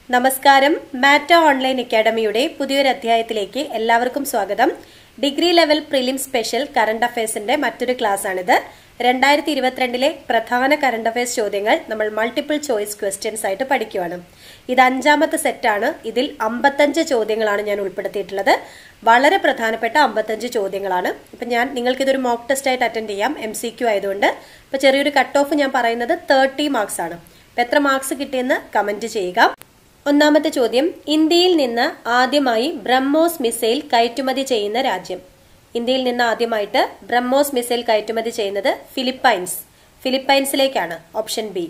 നമസ്കാരം മാറ്റ ഓൺലൈൻ അക്കാഡമിയുടെ പുതിയൊരു അധ്യായത്തിലേക്ക് എല്ലാവർക്കും സ്വാഗതം degree level prelim special current അഫയേഴ്സിന്റെ മറ്റൊരു ക്ലാസ് ആണിത് രണ്ടായിരത്തി ഇരുപത്തിരണ്ടിലെ പ്രധാന കറണ്ട് അഫയേഴ്സ് ചോദ്യങ്ങൾ നമ്മൾ മൾട്ടിപ്പിൾ ചോയ്സ് ക്വസ്റ്റ്യൻസ് ആയിട്ട് പഠിക്കുവാണ് ഇത് അഞ്ചാമത്തെ സെറ്റാണ് ഇതിൽ അമ്പത്തഞ്ച് ചോദ്യങ്ങളാണ് ഞാൻ ഉൾപ്പെടുത്തിയിട്ടുള്ളത് വളരെ പ്രധാനപ്പെട്ട അമ്പത്തഞ്ച് ചോദ്യങ്ങളാണ് ഇപ്പം ഞാൻ നിങ്ങൾക്ക് ഇതൊരു മോക്ക് ടെസ്റ്റ് ആയിട്ട് അറ്റൻഡ് ചെയ്യാം എം സി ക്യു ആയതുകൊണ്ട് ഇപ്പം ചെറിയൊരു കട്ട് ഓഫ് ഞാൻ പറയുന്നത് തേർട്ടി മാർക്സ് ആണ് അപ്പം എത്ര മാർക്സ് കിട്ടിയെന്ന് കമന്റ് ചെയ്യുക ഒന്നാമത്തെ ചോദ്യം ഇന്ത്യയിൽ നിന്ന് ആദ്യമായി ബ്രഹ്മോസ് മിസൈൽ കയറ്റുമതി ചെയ്യുന്ന രാജ്യം ഇന്ത്യയിൽ നിന്ന് ആദ്യമായിട്ട് ബ്രഹ്മോസ് മിസൈൽ കയറ്റുമതി ചെയ്യുന്നത് ഫിലിപ്പൈൻസ് ഫിലിപ്പൈൻസിലേക്കാണ് option B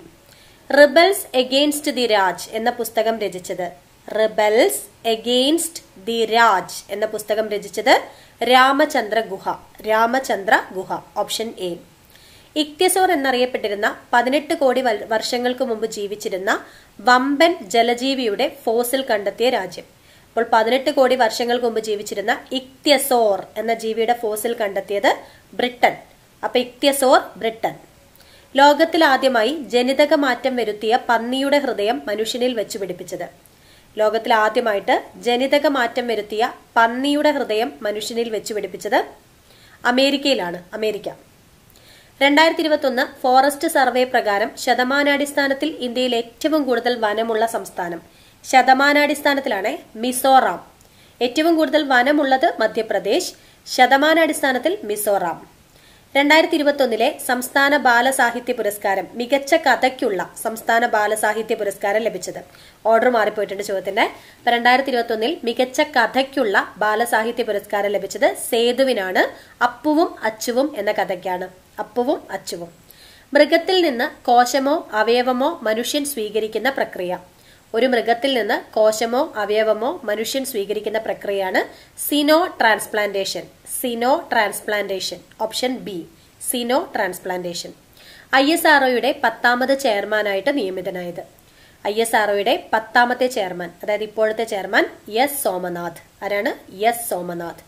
rebels against the Raj എന്ന പുസ്തകം രചിച്ചത് റിബൽസ് എഗെയിൻസ്റ്റ് ദി രാജ് എന്ന പുസ്തകം രചിച്ചത് രാമചന്ദ്ര ഗുഹ രാമചന്ദ്ര ഗുഹ ഓപ്ഷൻ എ ഇക്ത്യസോർ എന്നറിയപ്പെട്ടിരുന്ന പതിനെട്ട് കോടി വൽ- വർഷങ്ങൾക്ക് മുമ്പ് ജീവിച്ചിരുന്ന വമ്പൻ ജലജീവിയുടെ ഫോസിൽ കണ്ടെത്തിയ രാജ്യം അപ്പോൾ പതിനെട്ട് കോടി വർഷങ്ങൾക്ക് മുമ്പ് ജീവിച്ചിരുന്ന ഇക്ത്യസോർ എന്ന ജീവിയുടെ ഫോസിൽ കണ്ടെത്തിയത് ബ്രിട്ടൻ അപ്പൊ ഇക്ത്യസോർ ബ്രിട്ടൻ ലോകത്തിൽ ആദ്യമായി ജനിതക മാറ്റം വരുത്തിയ പന്നിയുടെ ഹൃദയം മനുഷ്യനിൽ വെച്ച് പിടിപ്പിച്ചത് ലോകത്തിൽ ആദ്യമായിട്ട് ജനിതക മാറ്റം വരുത്തിയ പന്നിയുടെ ഹൃദയം മനുഷ്യനിൽ വെച്ച് പിടിപ്പിച്ചത് അമേരിക്കയിലാണ് അമേരിക്ക രണ്ടായിരത്തി ഇരുപത്തൊന്ന് ഫോറസ്റ്റ് സർവേ പ്രകാരം ശതമാനാടിസ്ഥാനത്തിൽ ഇന്ത്യയിൽ ഏറ്റവും കൂടുതൽ വനമുള്ള സംസ്ഥാനം ശതമാനാടിസ്ഥാനത്തിലാണ് മിസോറാം ഏറ്റവും കൂടുതൽ വനമുള്ളത് മധ്യപ്രദേശ് ശതമാനാടിസ്ഥാനത്തിൽ മിസോറാം രണ്ടായിരത്തി ഇരുപത്തൊന്നിലെ സംസ്ഥാന ബാലസാഹിത്യ പുരസ്കാരം മികച്ച കഥയ്ക്കുള്ള സംസ്ഥാന ബാലസാഹിത്യ പുരസ്കാരം ലഭിച്ചത് ഓർഡർ മാറിപ്പോയിട്ടുണ്ട് ചോദ്യത്തിന്റെ അപ്പൊ രണ്ടായിരത്തി ഇരുപത്തൊന്നിൽ മികച്ച കഥയ്ക്കുള്ള ബാലസാഹിത്യ പുരസ്കാരം ലഭിച്ചത് സേതുവിനാണ് അപ്പുവും അച്ചുവും എന്ന കഥയ്ക്കാണ് അപ്പുവും അച്ചുവും മൃഗത്തിൽ നിന്ന് കോശമോ അവയവമോ മനുഷ്യൻ സ്വീകരിക്കുന്ന പ്രക്രിയ ഒരു മൃഗത്തിൽ നിന്ന് കോശമോ അവയവമോ മനുഷ്യൻ സ്വീകരിക്കുന്ന പ്രക്രിയയാണ് xeno transplantation xeno transplantation option B xeno transplantation I S ആർഒയുടെ പത്താമത് ചെയർമാനായിട്ട് നിയമിതനായത് ഐ എസ് ആർഒയുടെ പത്താമത്തെ ചെയർമാൻ അതായത് ഇപ്പോഴത്തെ ചെയർമാൻ എസ് സോമനാഥ് ആരാണ് എസ് സോമനാഥ്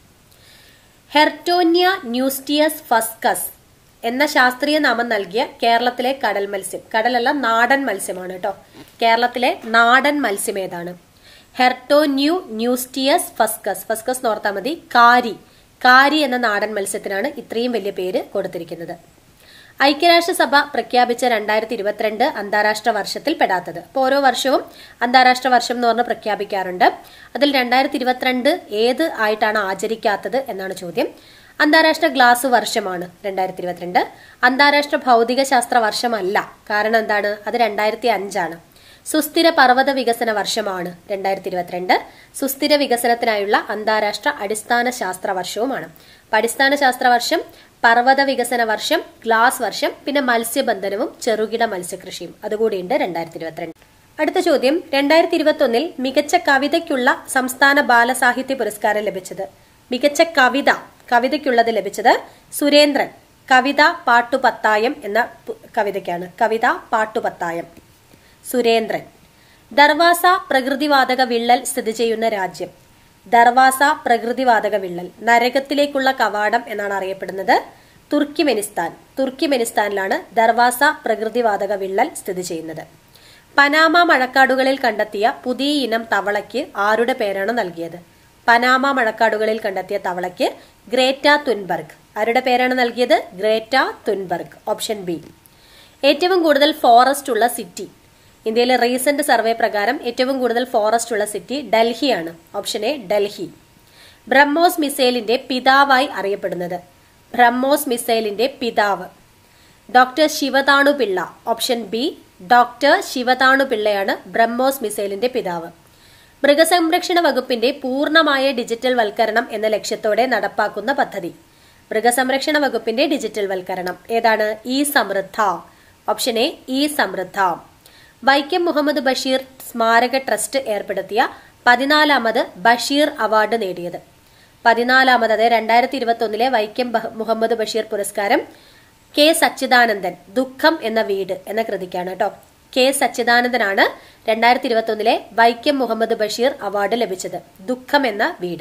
ഹെർട്ടോന്യ ന്യൂസ്റ്റിയസ് ഫസ്കസ് എന്ന ശാസ്ത്രീയ നാമം നൽകിയ കേരളത്തിലെ കടൽ മത്സ്യം കടലല്ല നാടൻ മത്സ്യമാണ് കേട്ടോ കേരളത്തിലെ നാടൻ മത്സ്യം ഏതാണ് ഹെർട്ടോന്യൂ ന്യൂസ്റ്റിയസ് ഫസ്കസ് ഫസ്കസ് നോർത്താ മതി കാരി കാരി എന്ന നാടൻ മത്സ്യത്തിനാണ് ഇത്രയും വലിയ പേര് കൊടുത്തിരിക്കുന്നത് ഐക്യരാഷ്ട്രസഭ പ്രഖ്യാപിച്ച രണ്ടായിരത്തി ഇരുപത്തിരണ്ട് അന്താരാഷ്ട്ര വർഷത്തിൽ പെടാത്തത് അപ്പോൾ ഓരോ വർഷവും അന്താരാഷ്ട്ര വർഷം എന്ന് പറഞ്ഞ് പ്രഖ്യാപിക്കാറുണ്ട് അതിൽ രണ്ടായിരത്തി ഇരുപത്തിരണ്ട് ഏത് ആയിട്ടാണ് ആചരിക്കാത്തത് എന്നാണ് ചോദ്യം അന്താരാഷ്ട്ര ഗ്ലാസ് വർഷമാണ് രണ്ടായിരത്തി ഇരുപത്തിരണ്ട് അന്താരാഷ്ട്ര ഭൗതിക ശാസ്ത്ര വർഷമല്ല കാരണം എന്താണ് അത് രണ്ടായിരത്തി അഞ്ചാണ് സുസ്ഥിര പർവ്വത വികസന വർഷമാണ് രണ്ടായിരത്തി ഇരുപത്തിരണ്ട് സുസ്ഥിര വികസനത്തിനായുള്ള അന്താരാഷ്ട്ര അടിസ്ഥാന ശാസ്ത്ര വർഷവുമാണ് അപ്പൊ അടിസ്ഥാന ശാസ്ത്ര വർഷം പർവ്വത വികസന വർഷം ഗ്ലാസ് വർഷം പിന്നെ മത്സ്യബന്ധനവും ചെറുകിട മത്സ്യകൃഷിയും അതുകൂടിയുണ്ട് രണ്ടായിരത്തി ഇരുപത്തിരണ്ട് അടുത്ത ചോദ്യം രണ്ടായിരത്തി ഇരുപത്തി ഒന്നിൽ മികച്ച കവിതയ്ക്കുള്ള സംസ്ഥാന ബാലസാഹിത്യ പുരസ്കാരം ലഭിച്ചത് മികച്ച കവിത കവിതയ്ക്കുള്ളത് ലഭിച്ചത് സുരേന്ദ്രൻ കവിത പാട്ടുപത്തായം എന്ന പു- കവിതയ്ക്കാണ് കവിത പാട്ടുപത്തായം സുരേന്ദ്രൻ ദർവാസ പ്രകൃതിവാതക വിള്ളൽ സ്ഥിതി ചെയ്യുന്ന രാജ്യം ദർവാസ പ്രകൃതിവാതക വിള്ളൽ നരകത്തിലേക്കുള്ള കവാടം എന്നാണ് അറിയപ്പെടുന്നത് തുർക്കിമെനിസ്ഥാൻ തുർക്കിമെനിസ്ഥാനിലാണ് ദർവാസ പ്രകൃതിവാതക വിള്ളൽ സ്ഥിതി ചെയ്യുന്നത് പനാമ മഴക്കാടുകളിൽ കണ്ടെത്തിയ പുതിയ ഇനം തവളയ്ക്ക് ആരുടെ പേരാണ് നൽകിയത് പനാമ മഴക്കാടുകളിൽ കണ്ടെത്തിയ തവളയ്ക്ക് ഗ്രേറ്റ തുൻബർഗ് ആരുടെ പേരാണ് നൽകിയത് ഗ്രേറ്റ തുൻബർഗ് ഓപ്ഷൻ ബി ഏറ്റവും കൂടുതൽ ഫോറസ്റ്റ് ഉള്ള സിറ്റി ഇന്ത്യയിലെ റീസെന്റ് സർവേ പ്രകാരം ഏറ്റവും കൂടുതൽ ഫോറസ്റ്റ് ഉള്ള സിറ്റി ഡൽഹിയാണ് ഓപ്ഷൻ എ ഡൽഹി ബ്രഹ്മോസ് മിസൈലിന്റെ പിതാവായി അറിയപ്പെടുന്നത് ബ്രഹ്മോസ് മിസൈലിന്റെ പിതാവ് doctor Sivathanu Pillai option B doctor Sivathanu പിള്ളയാണ് ബ്രഹ്മോസ് മിസൈലിന്റെ പിതാവ് മൃഗസംരക്ഷണ വകുപ്പിന്റെ പൂർണ്ണമായ ഡിജിറ്റൽ വൽക്കരണം എന്ന ലക്ഷ്യത്തോടെ നടപ്പാക്കുന്ന പദ്ധതി മൃഗസംരക്ഷണ വകുപ്പിന്റെ ഡിജിറ്റൽ വൽക്കരണം ഏതാണ് ഈ സമൃദ്ധ ഓപ്ഷൻ എ ഈ സമൃദ്ധ വൈക്കം മുഹമ്മദ് ബഷീർ സ്മാരക ട്രസ്റ്റ് ഏർപ്പെടുത്തിയ പതിനാലാമത് ബഷീർ അവാർഡ് നേടിയത് പതിനാലാമത് അതായത് രണ്ടായിരത്തി ഇരുപത്തി ഒന്നിലെ വൈക്കം ബഹ- മുഹമ്മദ് ബഷീർ പുരസ്കാരം കെ സച്ചിദാനന്ദൻ ദുഃഖം എന്ന വീട് എന്ന കൃതിക്കാണ് കേട്ടോ കെ സച്ചിദാനന്ദനാണ് രണ്ടായിരത്തി ഇരുപത്തി ഒന്നിലെ വൈക്കം മുഹമ്മദ് ബഷീർ അവാർഡ് ലഭിച്ചത് ദുഃഖം എന്ന വീട്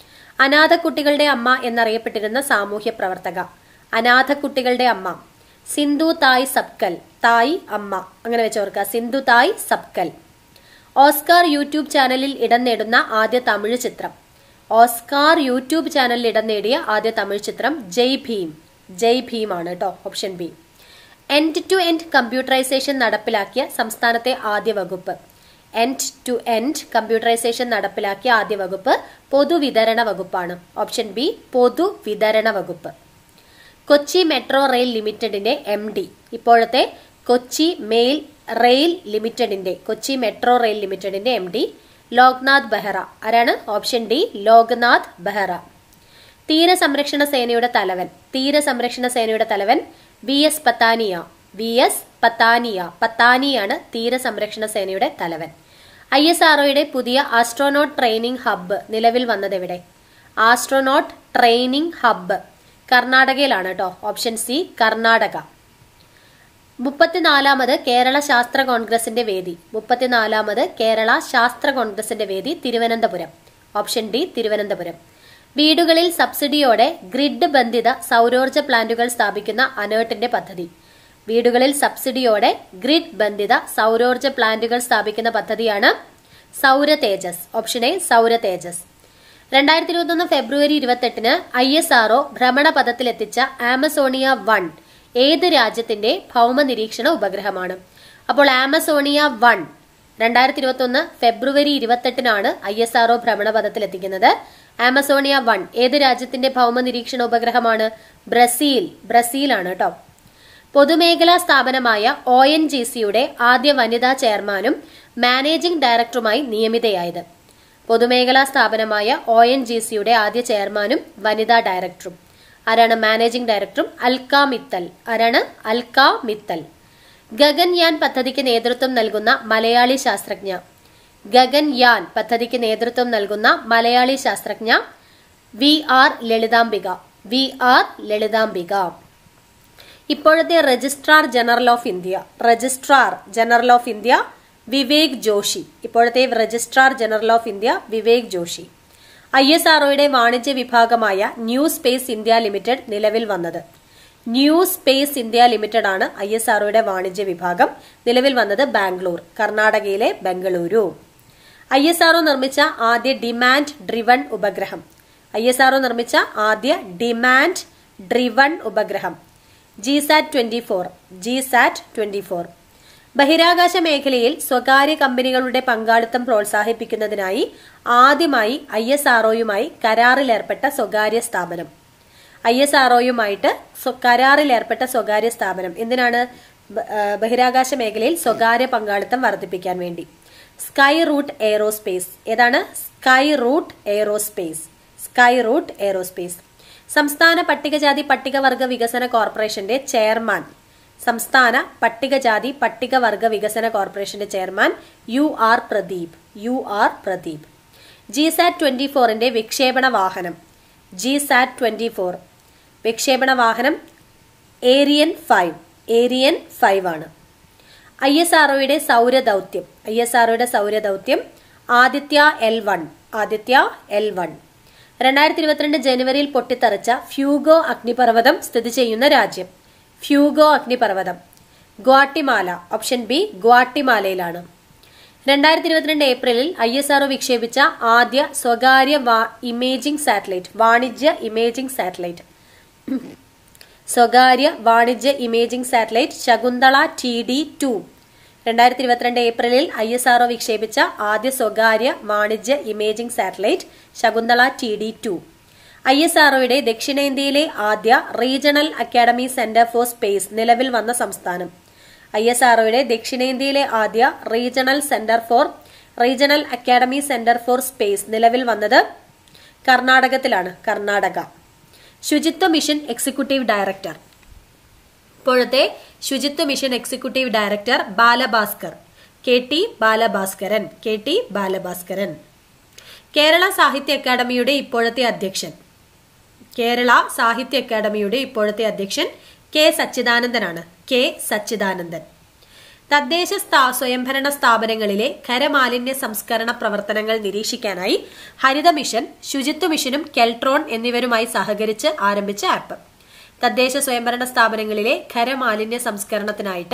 അനാഥ കുട്ടികളുടെ അമ്മ എന്നറിയപ്പെട്ടിരുന്ന സാമൂഹ്യ പ്രവർത്തക അനാഥ കുട്ടികളുടെ അമ്മ സിന്ധു തായ് സബ്കൽ തായ് അമ്മ അങ്ങനെ വെച്ചോർക്കുക സിന്ധു തായ് സബ്കൽ ഓസ്കാർ യൂട്യൂബ് ചാനലിൽ ഇടം നേടുന്ന ആദ്യ തമിഴ് ചിത്രം ഓസ്കാർ യൂട്യൂബ് ചാനലിൽ ഇടം നേടിയ ആദ്യ തമിഴ് ചിത്രം ജയ് ഭീം ജയ് ഭീം ആണ് കേട്ടോ option B end to end computerisation നടപ്പിലാക്കിയ സംസ്ഥാനത്തെ ആദ്യ വകുപ്പ് എൻഡ് ടു എൻഡ് കമ്പ്യൂട്ടറൈസേഷൻ നടപ്പിലാക്കിയ ആദ്യ വകുപ്പ് പൊതുവിതരണ വകുപ്പാണ് ഓപ്ഷൻ ബി പൊതുവിതരണ വകുപ്പ് കൊച്ചി മെട്രോ റെയിൽ ലിമിറ്റഡിന്റെ എം ഡി ഇപ്പോഴത്തെ കൊച്ചി മെയിൽ റെയിൽ ലിമിറ്റഡിന്റെ കൊച്ചി മെട്രോ റെയിൽ ലിമിറ്റഡിന്റെ എം ഡി ലോക്നാഥ് ബെഹ്റ ആരാണ് ഓപ്ഷൻ ഡി ലോക്നാഥ് ബെഹ്റ തീരസംരക്ഷണ സേനയുടെ തലവൻ തീരസംരക്ഷണ സേനയുടെ തലവൻ V S Pathania V S Pathania പത്താനിയാണ് തീരസംരക്ഷണ സേനയുടെ തലവൻ ഐ എസ് ആർഒയുടെ പുതിയ ആസ്ട്രോനോട്ട് ട്രെയിനിങ് ഹബ്ബ് നിലവിൽ വന്നതെവിടെ ആസ്ട്രോനോട്ട് ട്രെയിനിങ് ഹബ്ബ് കർണാടകയിലാണ് കേട്ടോ ഓപ്ഷൻ സി കർണാടക മുപ്പത്തിനാലാമത് കേരള ശാസ്ത്ര കോൺഗ്രസിന്റെ വേദി മുപ്പത്തിനാലാമത് കേരള ശാസ്ത്ര കോൺഗ്രസിന്റെ വേദി തിരുവനന്തപുരം ഓപ്ഷൻ ഡി തിരുവനന്തപുരം വീടുകളിൽ സബ്സിഡിയോടെ ഗ്രിഡ് ബന്ധിത സൗരോർജ്ജ പ്ലാന്റുകൾ സ്ഥാപിക്കുന്ന അനേർട്ടിന്റെ പദ്ധതി വീടുകളിൽ സബ്സിഡിയോടെ ഗ്രിഡ് ബന്ധിത സൗരോർജ്ജ പ്ലാന്റുകൾ സ്ഥാപിക്കുന്ന പദ്ധതിയാണ് സൗര തേജസ് ഓപ്ഷൻ എ സൗര തേജസ് രണ്ടായിരത്തി ഇരുപത്തൊന്ന് ഫെബ്രുവരി ഇരുപത്തെട്ടിന് ഐ എസ് ആർഒ ഭ്രമണപഥത്തിലെത്തിച്ച ആമസോണിയ വൺ ഏത് രാജ്യത്തിന്റെ ഭൗമ നിരീക്ഷണ ഉപഗ്രഹമാണ് അപ്പോൾ ആമസോണിയ വൺ രണ്ടായിരത്തി ഇരുപത്തൊന്ന് ഫെബ്രുവരി ഇരുപത്തെട്ടിനാണ് ഐ എസ് ആർഒ ഭ്രമണപഥത്തിലെത്തിക്കുന്നത് ആമസോണിയ വൺ ഏത് രാജ്യത്തിന്റെ ഭൗമ നിരീക്ഷണ ഉപഗ്രഹമാണ് ബ്രസീൽ ബ്രസീലാണ് കേട്ടോ പൊതുമേഖലാ സ്ഥാപനമായ ഒ എൻ ജി സിയുടെ ആദ്യ വനിതാ ചെയർമാനും മാനേജിംഗ് ഡയറക്ടറുമായി നിയമിതയായത് പൊതുമേഖലാ സ്ഥാപനമായ ഒ എൻ ജി സിയുടെ ആദ്യ ചെയർമാനും വനിതാ ഡയറക്ടറും ആരാണ് മാനേജിംഗ് ഡയറക്ടറും അൽക്ക മിത്തൽ ആരാണ് അൽക്ക മിത്തൽ ഗഗൻയാൻ പദ്ധതിക്ക് നേതൃത്വം നൽകുന്ന മലയാളി ശാസ്ത്രജ്ഞ ഗഗൻയാൻ പദ്ധതിക്ക് നേതൃത്വം നൽകുന്ന മലയാളി ശാസ്ത്രജ്ഞ V R Lalithambika V R Lalithambika ഇപ്പോഴത്തെ registrar general of India registrar general of India Vivek Joshi ഇപ്പോഴത്തെ registrar general of India Vivek Joshi I S ആർഒയുടെ വാണിജ്യ വിഭാഗമായ ന്യൂ സ്പേസ് ഇന്ത്യ ലിമിറ്റഡ് നിലവിൽ വന്നത് ന്യൂ സ്പേസ് ഇന്ത്യ ലിമിറ്റഡ് ആണ് ഐ എസ് ആർഒയുടെ വാണിജ്യ വിഭാഗം നിലവിൽ വന്നത് ബാംഗ്ലൂർ കർണാടകയിലെ ബംഗളൂരു ഐ എസ് ആർഒ നിർമ്മിച്ച ആദ്യ ഡിമാൻഡ് ഡ്രിവൺ ഉപഗ്രഹം ഐ എസ് ആർഒ നിർമ്മിച്ച ആദ്യ ഡിമാൻഡ് ഡ്രിവൺ ഉപഗ്രഹം G sat twenty four G sat twenty four ബഹിരാകാശ മേഖലയിൽ സ്വകാര്യ കമ്പനികളുടെ പങ്കാളിത്തം പ്രോത്സാഹിപ്പിക്കുന്നതിനായി ആദ്യമായി ഐ എസ് ആർഒയുമായി കരാറിലേർപ്പെട്ട സ്വകാര്യ സ്ഥാപനം ഐ എസ് ആർഒയുമായിട്ട് കരാറിലേർപ്പെട്ട സ്വകാര്യ സ്ഥാപനം എന്തിനാണ് ബ- ആ, ബഹിരാകാശ മേഖലയിൽ സ്വകാര്യ പങ്കാളിത്തം വർദ്ധിപ്പിക്കാൻ വേണ്ടി സ്കൈ റൂട്ട് എയറോസ്പേസ് ഏതാണ് sky root aerospace sky root aerospace സംസ്ഥാന പട്ടികജാതി പട്ടികവർഗ വികസന കോർപ്പറേഷന്റെ ചെയർമാൻ സംസ്ഥാന പട്ടികജാതി പട്ടികവർഗ വികസന കോർപ്പറേഷന്റെ chairman U R Pradeep U R Pradeep G sat twenty ഫോറിന്റെ വിക്ഷേപണ വാഹനം ജി സാറ്റ് ട്വന്റി ഫോർ വിക്ഷേപണ വാഹനം ഏരിയൻ ഫൈവ് ഏരിയൻ ഫൈവ് ആണ് ഐ എസ് ആർഒയുടെ സൗരദൗത്യം ഐ എസ് ആർഒയുടെ സൗരദൗത്യം Aditya L one Aditya L one രണ്ടായിരത്തി ഇരുപത്തിരണ്ട് ജനുവരിയിൽ പൊട്ടിത്തെറിച്ച ഫ്യൂഗോ അഗ്നിപർവ്വതം സ്ഥിതി ചെയ്യുന്ന രാജ്യം ഫ്യൂഗോ അഗ്നിപർവ്വതം ഗ്വാട്ടിമാല ഓപ്ഷൻ ബി ഗ്വാട്ടിമാലയിലാണ് രണ്ടായിരത്തി ഇരുപത്തിരണ്ട് ഏപ്രിലിൽ ഐ എസ് ആർഒ വിക്ഷേപിച്ച ആദ്യ സ്വകാര്യ വാ- ഇമേജിംഗ് സാറ്റലൈറ്റ് വാണിജ്യ ഇമേജിംഗ് സാറ്റലൈറ്റ് സ്വകാര്യ വാണിജ്യ imaging satellite Shakuntala T D two രണ്ടായിരത്തി ഇരുപത്തിരണ്ട് ഏപ്രിലിൽ ഐ എസ് ആർഒ വിക്ഷേപിച്ച ആദ്യ സ്വകാര്യ വാണിജ്യ imaging satellite Shakuntala T D two I S ആർഒയുടെ ദക്ഷിണേന്ത്യയിലെ ആദ്യ regional academy centre for space നിലവിൽ വന്ന സംസ്ഥാനം ഐ എസ് ആർഒയുടെ ദക്ഷിണേന്ത്യയിലെ ആദ്യ regional centre for regional academy centre for space നിലവിൽ വന്നത് കർണാടകത്തിലാണ് കർണാടക ശുചിത്വ മിഷൻ എക്സിക്യൂട്ടീവ് ഡയറക്ടർ ഇപ്പോഴത്തെ ശുചിത്വ mission executive director Balabhaskar K T Balabhaskaran K T Balabhaskaran Kerala സാഹിത്യ അക്കാദമിയുടെ ഇപ്പോഴത്തെ അധ്യക്ഷൻ കേരള സാഹിത്യ അക്കാദമിയുടെ ഇപ്പോഴത്തെ അധ്യക്ഷൻ കെ സച്ചിദാനന്ദനാണ് കെ സച്ചിദാനന്ദൻ തദ്ദേശ സ്ഥാ സ്വയംഭരണ സ്ഥാപനങ്ങളിലെ ഖരമാലിന്യ സംസ്കരണ പ്രവർത്തനങ്ങൾ നിരീക്ഷിക്കാനായി ഹരിത മിഷൻ ശുചിത്വ മിഷനും കെൽട്രോൺ എന്നിവരുമായി സഹകരിച്ച് ആരംഭിച്ച ആപ്പ് തദ്ദേശ സ്വയംഭരണ സ്ഥാപനങ്ങളിലെ ഖരമാലിന്യ സംസ്കരണത്തിനായിട്ട്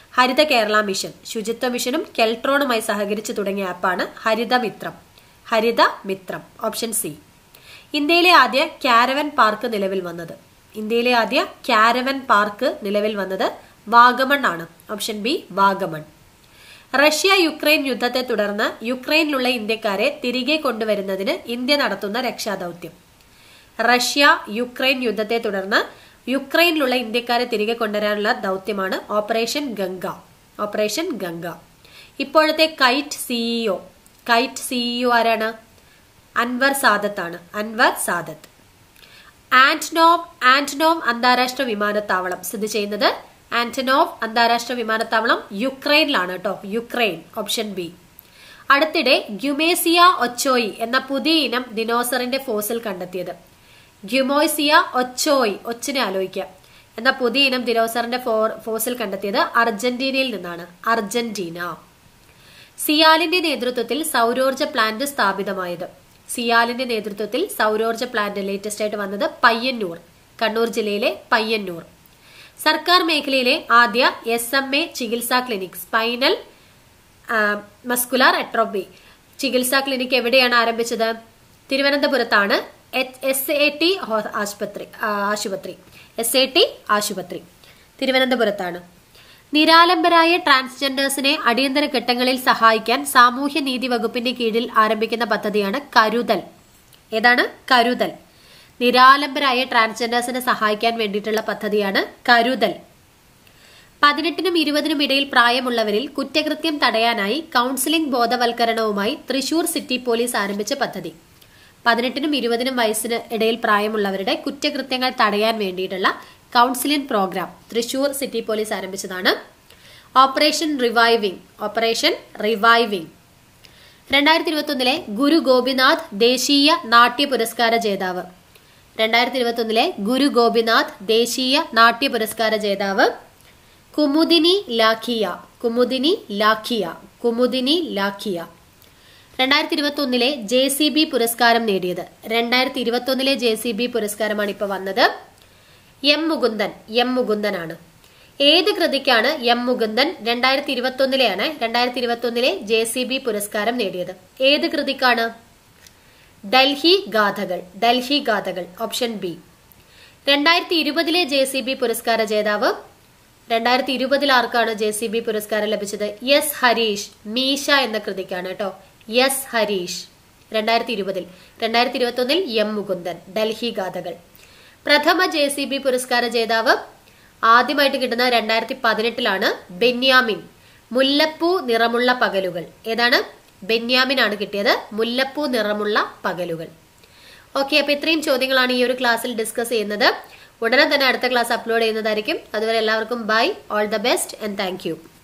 ഹരിത കേരള മിഷൻ ശുചിത്വ മിഷനും കെൽട്രോണുമായി സഹകരിച്ചു തുടങ്ങിയ ആപ്പാണ് ഹരിതമിത്രം ഹരിത മിത്രം ഓപ്ഷൻ സി ഇന്ത്യയിലെ ആദ്യ കാരവൻ പാർക്ക് നിലവിൽ വന്നത് ഇന്ത്യയിലെ ആദ്യ കാരവൻ പാർക്ക് നിലവിൽ വന്നത് വാഗമൺ ആണ് option B Vagamon Russia Ukraine യുദ്ധത്തെ തുടർന്ന് യുക്രൈനിലുള്ള ഇന്ത്യക്കാരെ തിരികെ കൊണ്ടുവരുന്നതിന് ഇന്ത്യ നടത്തുന്ന രക്ഷാദൌത്യം റഷ്യ യുക്രൈൻ യുദ്ധത്തെ തുടർന്ന് യുക്രൈനിലുള്ള ഇന്ത്യക്കാരെ തിരികെ കൊണ്ടുവരാനുള്ള ദൗത്യമാണ് ഓപ്പറേഷൻ ഗംഗ ഓപ്പറേഷൻ ഗംഗ ഇപ്പോഴത്തെ കൈറ്റ് സിഇഒ കൈറ്റ് സിഇഒ ആരാണ് അൻവർ സാദത്ത് ആണ് അൻവർ സാദത്ത് ആന്റനോവ് ആന്റനോവ് അന്താരാഷ്ട്ര വിമാനത്താവളം സ്ഥിതി ചെയ്യുന്നത് ആന്റനോവ് അന്താരാഷ്ട്ര വിമാനത്താവളം യുക്രൈനിലാണ് കേട്ടോ യുക്രൈൻ ഓപ്ഷൻ ബി അടുത്തിടെ ഗ്യുമേസിയ ഒച്ചോയി എന്ന പുതിയ ഇനം ദിനോസറിന്റെ ഫോസിൽ കണ്ടെത്തിയത് ഗ്യുമോയ്സിയ ഒച്ചോയ് ഒച്ചിനെ ആലോചിക്കാം എന്ന പുതിയ ഇനം ദിനോസറിന്റെ ഫോസിൽ കണ്ടെത്തിയത് അർജന്റീനയിൽ നിന്നാണ് അർജന്റീന സിയാലിന്റെ നേതൃത്വത്തിൽ സൗരോർജ്ജ പ്ലാന്റ് സ്ഥാപിതമായത് സിയാലിന്റെ നേതൃത്വത്തിൽ സൗരോർജ്ജ പ്ലാന്റ് ലേറ്റസ്റ്റ് ആയിട്ട് വന്നത് പയ്യന്നൂർ കണ്ണൂർ ജില്ലയിലെ പയ്യന്നൂർ സർക്കാർ മേഖലയിലെ ആദ്യ എസ് എം എ ചികിത്സാ ക്ലിനിക് സ്പൈനൽ മസ്കുലാർ എട്രോപ്പി ചികിത്സാ ക്ലിനിക് എവിടെയാണ് ആരംഭിച്ചത് തിരുവനന്തപുരത്താണ് എസ് എ ടി ആശുപത്രി ആശുപത്രി എസ് എ ടി ആശുപത്രി തിരുവനന്തപുരത്താണ് നിരാലംബരായ ട്രാൻസ്ജെൻഡേഴ്സിനെ അടിയന്തര ഘട്ടങ്ങളിൽ സഹായിക്കാൻ സാമൂഹ്യ നീതി വകുപ്പിന്റെ കീഴിൽ ആരംഭിക്കുന്ന പദ്ധതിയാണ് കരുതൽ ഏതാണ് കരുതൽ നിരാലംബരായ ട്രാൻസ്ജെൻഡേഴ്സിനെ സഹായിക്കാൻ വേണ്ടിയിട്ടുള്ള പദ്ധതിയാണ് കരുതൽ പതിനെട്ടിനും ഇരുപതിനും ഇടയിൽ പ്രായമുള്ളവരിൽ കുറ്റകൃത്യം തടയാനായി കൌൺസിലിംഗ് ബോധവൽക്കരണവുമായി തൃശൂർ സിറ്റി പോലീസ് ആരംഭിച്ച പദ്ധതി പതിനെട്ടിനും ഇരുപതിനും വയസ്സിന് ഇടയിൽ പ്രായമുള്ളവരുടെ കുറ്റകൃത്യങ്ങൾ തടയാൻ വേണ്ടിയിട്ടുള്ള counselling programme Thrissur city police ആരംഭിച്ചതാണ് ഓപ്പറേഷൻ റിവൈവിംഗ് ഓപ്പറേഷൻ റിവൈവിംഗ് രണ്ടായിരത്തി ഇരുപത്തൊന്നിലെ ഗുരു ഗോപിനാഥ് ദേശീയ നാട്യ പുരസ്കാര ജേതാവ് രണ്ടായിരത്തി ഇരുപത്തൊന്നിലെ ഗുരു ഗോപിനാഥ് ദേശീയ നാട്യ പുരസ്കാര ജേതാവ് കുമുദിനി ലാഖിയ കുമുദിനി ലാഖിയ കുമുദിനി ലാഖിയ രണ്ടായിരത്തി ഇരുപത്തി ഒന്നിലെ ജെ സി ബി പുരസ്കാരം നേടിയത് രണ്ടായിരത്തി ഇരുപത്തി ഒന്നിലെ ജെ സി ബി പുരസ്കാരമാണ് ഇപ്പൊ വന്നത് എം മുകുന്ദൻ എം മുകുന്ദനാണ് ഏത് കൃതിക്കാണ് എം മുകുന്ദൻ രണ്ടായിരത്തി ഇരുപത്തി ഒന്നിലെയാണ് രണ്ടായിരത്തി ഇരുപത്തി ഒന്നിലെ ജെ സി ബി പുരസ്കാരം നേടിയത് ഏത് കൃതിക്കാണ് ഡൽഹി ഗാഥകൾ ഡൽഹി ഗാഥകൾ ഓപ്ഷൻ ബി രണ്ടായിരത്തി ഇരുപതിലെ ജെ സി ബി പുരസ്കാര ജേതാവ് രണ്ടായിരത്തി ഇരുപതിൽ ആർക്കാണ് ജെ സി ബി പുരസ്കാരം ലഭിച്ചത് എസ് ഹരീഷ് മീശ എന്ന കൃതിക്കാണ് കേട്ടോ എസ് ഹരീഷ് രണ്ടായിരത്തി ഇരുപതിൽ രണ്ടായിരത്തി ഇരുപത്തി ഒന്നിൽ എം മുകുന്ദൻ ഡൽഹി ഗാഥകൾ പ്രഥമ ജെ സി ബി പുരസ്കാര ജേതാവ് ആദ്യമായിട്ട് കിട്ടുന്ന രണ്ടായിരത്തി പതിനെട്ടിലാണ് ബെന്യാമിൻ മുല്ലപ്പൂ നിറമുള്ള പകലുകൾ ഏതാണ് ബെന്യാമിൻ ആണ് കിട്ടിയത് മുല്ലപ്പൂ നിറമുള്ള പകലുകൾ ഓക്കെ അപ്പൊ ഇത്രയും ചോദ്യങ്ങളാണ് ഈ ഒരു ക്ലാസ്സിൽ ഡിസ്കസ് ചെയ്യുന്നത് ഉടനെ തന്നെ അടുത്ത ക്ലാസ് അപ്ലോഡ് ചെയ്യുന്നതായിരിക്കും അതുവരെ എല്ലാവർക്കും bye all the best and thank